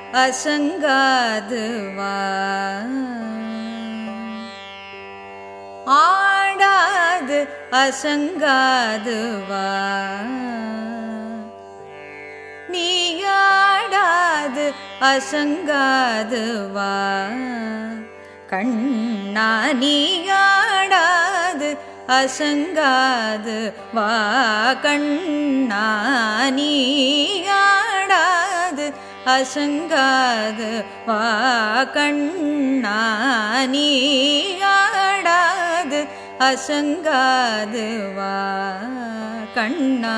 அசங்காது வா ஆடாது அசங்காது வா நீயாடாது அசங்காது வா கண்ணா நீயாடாது அசங்காது வா கண்ணா நீயாடாது அசங்காது வா கண்ணா நீயாடாது அசங்காது வா கண்ணா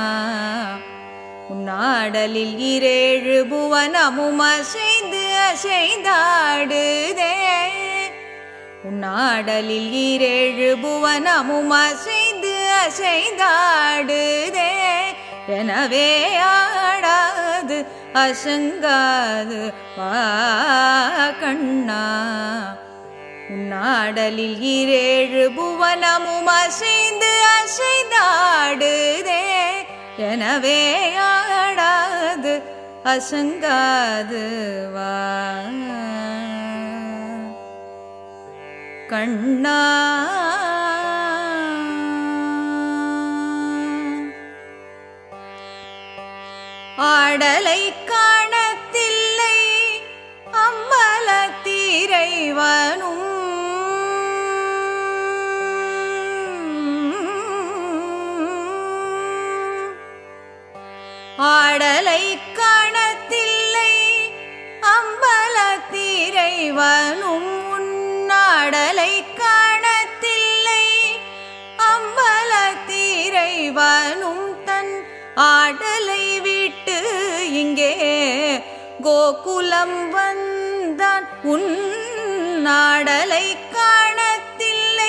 உன்னாடலில் இரேழு புவனமும் அசைந்து அசைந்தாடுதே உன்னாடலில் இரேழு புவனமும் அசைந்து அசைந்தாடுதே எனவே ஆடாது அசங்காது வா கண்ணா உன்னாடலில் இரேழு புவனமும் அசைந்து அசைந்தாடுதே எனவே ஆடாது அசங்காது வா கண்ணா ஆடலை காணத்தில்லை அம்பலத்தீரைவனும் ஆடலை காணத்தில்லை அம்பலத்தீரைவனும் உன்னாடலை காணத்தில்லை அம்பலத்தீரைவனும் தன் ஆடலை விட்டு இங்கே கோகுலம் வந்தான் உன் நாடலை காணத்தில்லை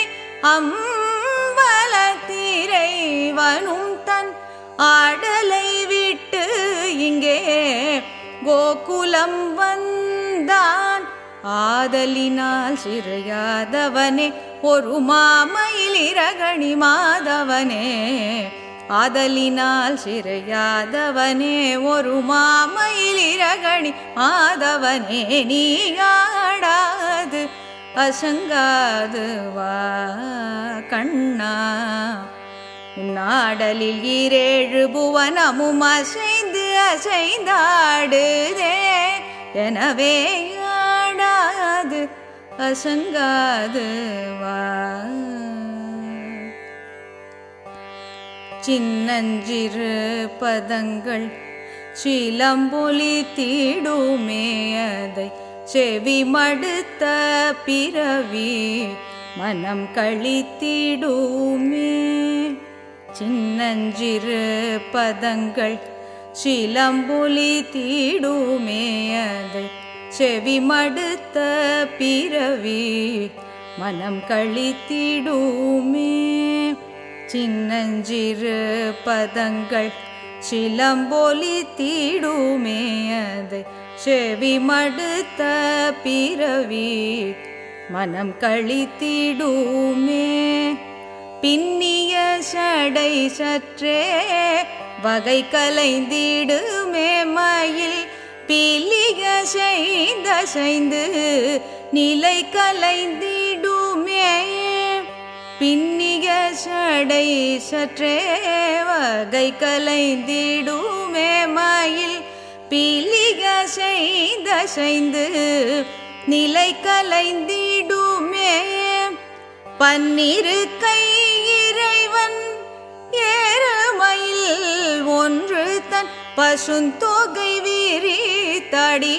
அம்பலத்தீரைவனும் தன் ஆடலை விட்டு இங்கே கோகுலம் வந்தான் ஆதலினால் சிறையாதவனே ஒரு மாமையில் இரகணி மாதவனே ஆதலினால் சிறையாதவனே ஒரு மாமையில் இரகணி மாதவனே நீ ஆடாது அசங்காது வா கண்ணா உன்னாடலில் இரேழு புவனமும் அசைந்து அசைந்தாடுதே எனவே ஆடாது அசங்காது வா சின்னஞ்சிறு பதங்கள் சிலம்பொலி தீடுமே அதை செவி மடுத்த பிறவி மனம் கழித்திடுமே சின்னஞ்சிறு பதங்கள் சிலம்பொலி தீடுமே அதை செவி மடுத்த பிறவி மனம் கழித்திடுமே சின்னஞ்சிறு பதங்கள் சிலம்பொலி தீடுமே அதை செவி மடுத்த பிறவி மனம் கழித்திடுமே பின்னிய சடை சற்றே வகை கலைந்திடுமே மயில் பிலிய செய்த செய்து நிலை கலைந்திடுமே பின்னிய சடை சற்றே வகை கலைந்திடுமே மயில் பிலிய செய்த செய்து நிலை கலைந்திடுமே பன்னிரு கை இறைவன் ஏறுமயில் ஒன்று தன் பசுந்தொகை விரித்தடி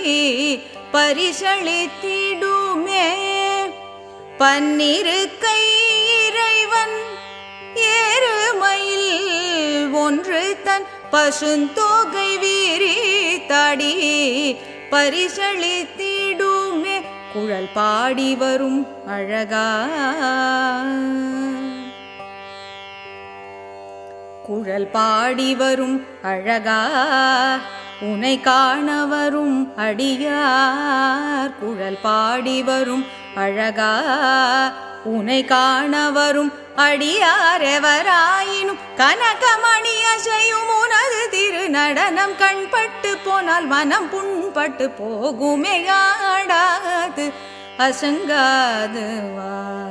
பரிசளித்திடுமே பன்னிரு கை இறைவன் ஏறுமயில் ஒன்று தன் பசுந்தொகை விரித்தடி பரிசளித்திடுமே குழல் பாடி வரும் அழகா குழல் பாடி வரும் அழகா உனை காண வரும் அடியார் குழல் பாடி வரும் அழகா உனை காண வரும் அடியார் எவராயினும் கனகமணி அசையும் உனது திரு திருநடனம் கண்பட்டு போனால் மனம் புண்பட்டு போகுமே ஆடாது அசங்காது வா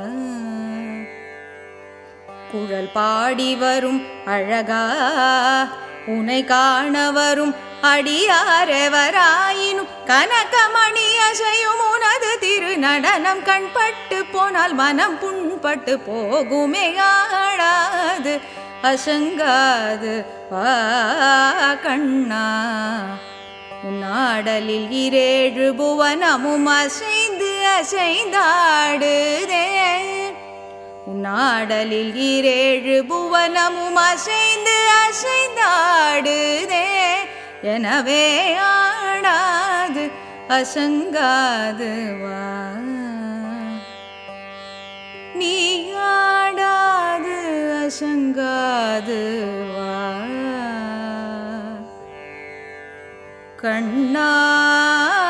குழல் பாடி வரும் அழகா உனை காண வரும் அடியாரெவராயினும் கனகமணி அசையும் உனது திருநடனம் கண்பட்டு போனால் மனம் புண்பட்டு போகுமே ஆடாது அசங்காது வா கண்ணா உன்னாடலில் இரேழு புவனமும் அசைந்து அசைந்தாடுதே உன்னாடலில் இரேழு புவனமும் அசைந்து அசைந்தாடுதே எனவே ஆடாது அசங்காது வா நீ ஆடாது அசங்காது வா கண்ணா